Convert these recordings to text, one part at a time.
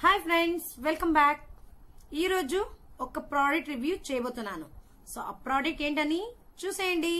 hi friends welcome back ఈరోజు ఒక product review చేయబోతున్నాను సో ఆ ప్రోడక్ట్ ఏంటని చూసేయండి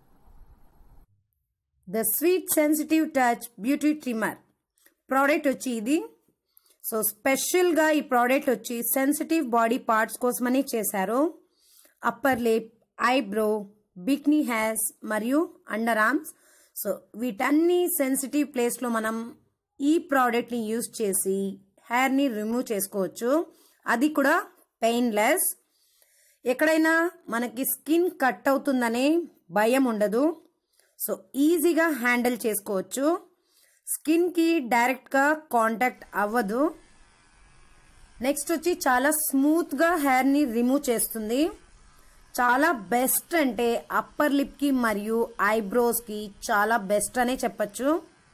the sweet sensitive touch beauty trimmer product వచ్చి ఇది సో స్పెషల్గా ఈ ప్రోడక్ట్ వచ్చి సెన్సిటివ్ బాడీ పార్ట్స్ కోసమని చేశారు upper lip eyebrow bikini hairs మరియు అండర్ ఆర్మ్స్ సో వీటన్ని సెన్సిటివ్ ప్లేస్లో మనం ఈ ప్రోడక్ట్ని యూజ్ చేసి హెయిర్ని రిమూవ్ చేసుకోవచ్చు అది కూడా పెయిన్లెస్ ఎక్కడైనా మనకి స్కిన్ కట్ అవుతుందనే భయం ఉండదు సో ఈజీగా హ్యాండిల్ చేసుకోవచ్చు స్కిన్కి డైరెక్ట్గా కాంటాక్ట్ అవ్వదు నెక్స్ట్ వచ్చి చాలా స్మూత్గా హెయిర్ని రిమూవ్ చేస్తుంది చాలా బెస్ట్ అంటే అప్పర్ లిప్కి మరియు ఐబ్రోస్కి చాలా బెస్ట్ అనే చెప్పచ్చు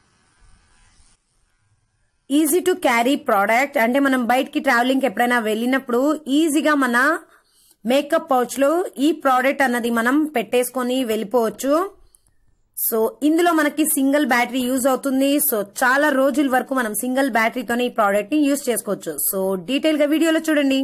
ఈజీ టు క్యారీ ప్రోడక్ట్ అంటే మనం బయటికి ట్రావెలింగ్కి ఎప్పుడైనా వెళ్ళినప్పుడు ఈజీగా మన మేకప్ పౌచ్లో ఈ ప్రోడక్ట్ అన్నది మనం పెట్టేసుకొని వెళ్ళిపోవచ్చు సో ఇందులో మనకి సింగిల్ బ్యాటరీ యూజ్ అవుతుంది సో చాలా రోజుల వరకు మనం సింగిల్ బ్యాటరీతోనే ఈ ప్రోడక్ట్ ని యూజ్ చేసుకోవచ్చు సో డీటెయిల్ గా వీడియోలో చూడండి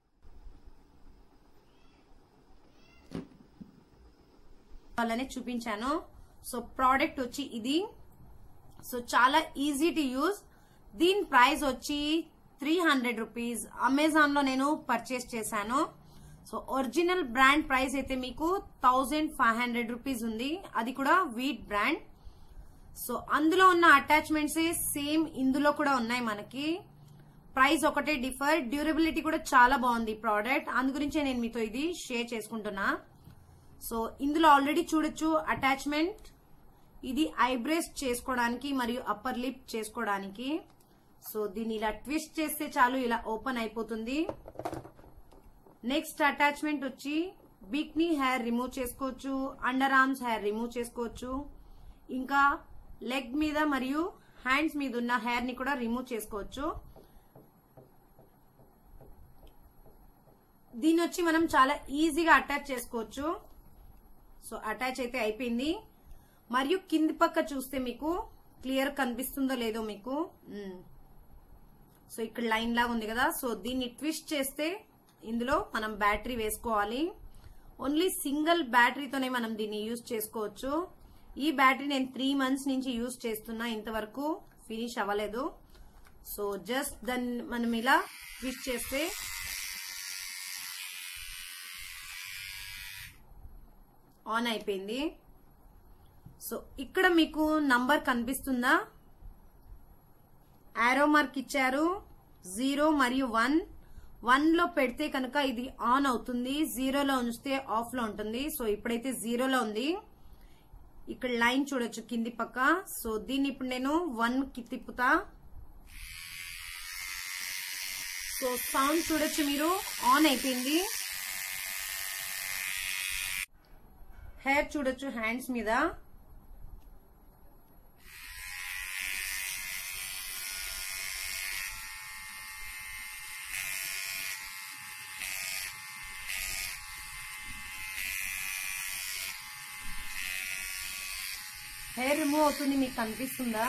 వాళ్ళనే చూపించాను సో ప్రోడక్ట్ వచ్చి ఇది సో చాలా ఈజీ టు యూజ్ దీని ప్రైస్ వచ్చి త్రీ హండ్రెడ్ రూపీస్ అమెజాన్ లో నేను పర్చేస్ చేశాను సో ఒరిజినల్ బ్రాండ్ ప్రైస్ అయితే మీకు థౌజండ్ ఫైవ్ హండ్రెడ్ రూపీస్ ఉంది అది కూడా వీట్ బ్రాండ్ సో అందులో ఉన్న అటాచ్మెంట్స్ సేమ్ ఇందులో కూడా ఉన్నాయి మనకి ప్రైస్ ఒకటే డిఫర్ డ్యూరబిలిటీ కూడా చాలా బాగుంది ప్రోడక్ట్ అందు గురించే నేను మీతో ఇది షేర్ చేసుకుంటున్నా సో ఇందులో ఆల్రెడీ చూడొచ్చు అటాచ్మెంట్ ఇది ఐబ్రేస్ చేసుకోవడానికి మరియు అప్పర్ లిప్ చేసుకోవడానికి సో దీన్ని ఇలా ట్విస్ట్ చేస్తే చాలు ఇలా ఓపెన్ అయిపోతుంది నెక్స్ట్ అటాచ్మెంట్ వచ్చి బిక్నీ హెయిర్ రిమూవ్ చేసుకోవచ్చు అండర్ ఆర్మ్స్ హెయిర్ రిమూవ్ చేసుకోవచ్చు ఇంకా లెగ్ మీద మరియు హ్యాండ్స్ మీద ఉన్న హెయిర్ ని కూడా రిమూవ్ చేసుకోవచ్చు దీన్ని వచ్చి మనం చాలా ఈజీగా అటాచ్ చేసుకోవచ్చు సో అటాచ్ అయితే అయిపోయింది మరియు కింది పక్క చూస్తే మీకు క్లియర్ కనిపిస్తుందో లేదో మీకు సో ఇక్కడ లైన్ లాగా ఉంది కదా సో దీన్ని ట్విస్ట్ చేస్తే ఇందులో మనం బ్యాటరీ వేసుకోవాలి ఓన్లీ సింగిల్ బ్యాటరీతోనే మనం దీన్ని యూజ్ చేసుకోవచ్చు ఈ బ్యాటరీ నేను త్రీ మంత్స్ నుంచి యూజ్ చేస్తున్నా ఇంతవరకు ఫినిష్ అవ్వలేదు సో జస్ట్ దాన్ని మనం ఇలా ట్విస్ట్ చేస్తే ఆన్ అయిపోయింది సో ఇక్కడ మీకు నంబర్ కనిపిస్తుందా ఆరో మార్క్ ఇచ్చారు జీరో మరియు వన్ వన్ లో పెడితే కనుక ఇది ఆన్ అవుతుంది జీరోలో ఉంచితే ఆఫ్ లో ఉంటుంది సో ఇప్పుడైతే జీరోలో ఉంది ఇక్కడ లైన్ చూడొచ్చు కింది పక్క సో దీన్ని ఇప్పుడు నేను వన్ కి తిప్పుతా సో సౌండ్ చూడొచ్చు మీరు ఆన్ అయిపోయింది హెయిర్ చూడొచ్చు హ్యాండ్స్ మీద హెయిర్ రిమూవ్ అవుతుంది మీకు కనిపిస్తుందా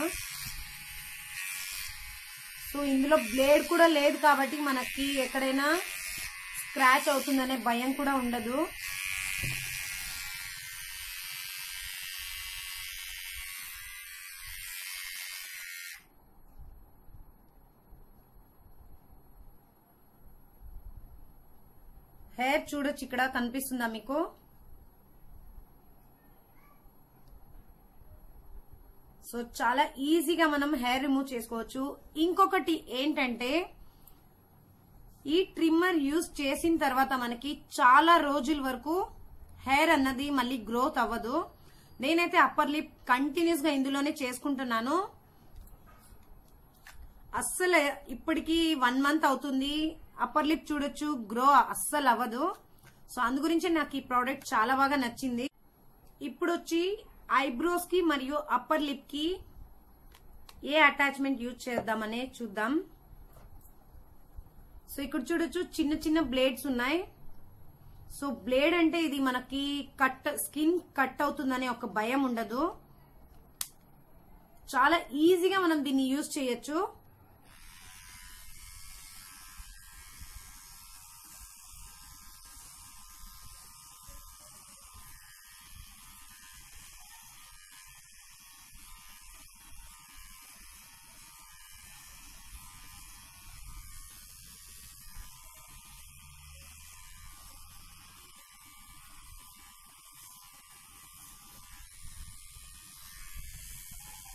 సో ఇందులో బ్లేడ్ కూడా లేదు కాబట్టి మనకి ఎక్కడైనా స్క్రాచ్ అవుతుందనే భయం కూడా ఉండదు హెయిర్ చూడొచ్చు ఇక్కడ కనిపిస్తుందా మీకు సో చాలా ఈజీగా మనం హెయిర్ రిమూవ్ చేసుకోవచ్చు ఇంకొకటి ఏంటంటే ఈ ట్రిమ్మర్ యూజ్ చేసిన తర్వాత మనకి చాలా రోజుల వరకు హెయిర్ అన్నది మళ్ళీ గ్రోత్ అవ్వదు నేనైతే అప్పర్ లిప్ కంటిన్యూస్ గా ఇందులోనే చేసుకుంటున్నాను అస్సలు ఇప్పటికి వన్ మంత్ అవుతుంది అప్పర్ లిప్ చూడొచ్చు గ్రో అస్సలు అవ్వదు సో అందు గురించి నాకు ఈ ప్రోడక్ట్ చాలా బాగా నచ్చింది ఇప్పుడు వచ్చి ఐబ్రోస్ కి మరియు అప్పర్ లిప్ కి ఏ అటాచ్మెంట్ యూజ్ చేద్దామనే చూద్దాం సో ఇక్కడ చూడొచ్చు చిన్న చిన్న బ్లేడ్స్ ఉన్నాయి సో బ్లేడ్ అంటే ఇది మనకి కట్ స్కిన్ కట్ అవుతుందనే ఒక భయం ఉండదు చాలా ఈజీగా మనం దీన్ని యూజ్ చేయొచ్చు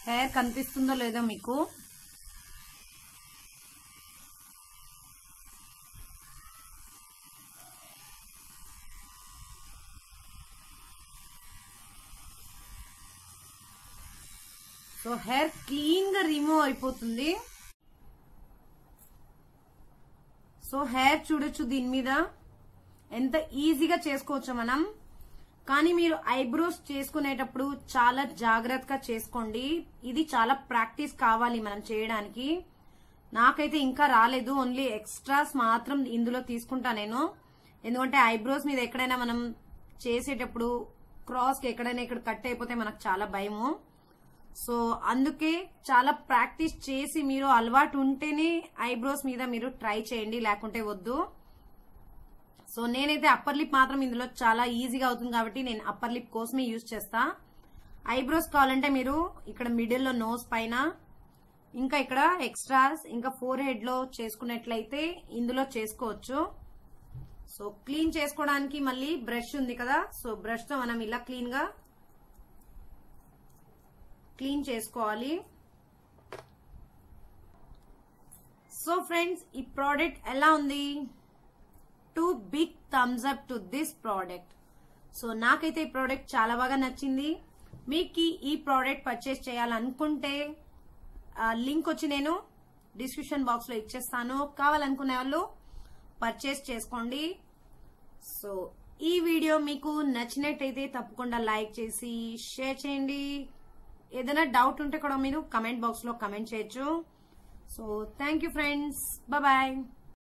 హెయిర్ కనిపిస్తుందో లేదో మీకు సో హెయిర్ క్లీన్ గా రిమూవ్ అయిపోతుంది సో హెయిర్ చూడొచ్చు దీని మీద ఎంత ఈజీగా చేసుకోవచ్చు మనం కానీ మీరు ఐబ్రోస్ చేసుకునేటప్పుడు చాలా జాగ్రత్తగా చేసుకోండి ఇది చాలా ప్రాక్టీస్ కావాలి మనం చేయడానికి నాకైతే ఇంకా రాలేదు ఓన్లీ ఎక్స్ట్రాస్ మాత్రం ఇందులో తీసుకుంటా నేను ఎందుకంటే ఐబ్రోస్ మీద ఎక్కడైనా మనం చేసేటప్పుడు క్రాస్ కి ఎక్కడైనా ఇక్కడ కట్ అయిపోతే మనకు చాలా భయము సో అందుకే చాలా ప్రాక్టీస్ చేసి మీరు అలవాటు ఉంటేనే ఐబ్రోస్ మీద మీరు ట్రై చేయండి లేకుంటే వద్దు సో నేనైతే అప్పర్ లిప్ మాత్రం ఇందులో చాలా ఈజీగా అవుతుంది కాబట్టి నేను అప్పర్ లిప్ కోసమే యూజ్ చేస్తా ఐబ్రోస్ కావాలంటే మీరు ఇక్కడ మిడిల్ లో నోస్ పైన ఇంకా ఇక్కడ ఎక్స్ట్రాస్ ఇంకా ఫోర్ హెడ్ లో చేసుకున్నట్లయితే ఇందులో చేసుకోవచ్చు సో క్లీన్ చేసుకోవడానికి మళ్ళీ బ్రష్ ఉంది కదా సో బ్రష్ తో మనం ఇలా క్లీన్ గా క్లీన్ చేసుకోవాలి సో ఫ్రెండ్స్ ఈ ప్రోడక్ట్ ఎలా ఉంది two big thumbs up to this product so నాకైతే ఈ ప్రోడక్ట్ చాలా బాగా నచ్చింది మీకు ఈ ప్రోడక్ట్ పర్చేస్ చేయాలనుకుంటే లింక్ వచ్చి నేను డిస్క్రిప్షన్ బాక్స్ లో ఇచ్చేస్తాను కావాలనుకునే వాళ్ళు పర్చేస్ చేసుకోండి సో ఈ వీడియో మీకు నచ్చినట్టయితే తప్పకుండా లైక్ చేసి షేర్ చేయండి ఏదైనా డౌట్ ఉంటే కూడా మీరు కమెంట్ బాక్స్ లో కమెంట్ చేయొచ్చు so thank you friends bye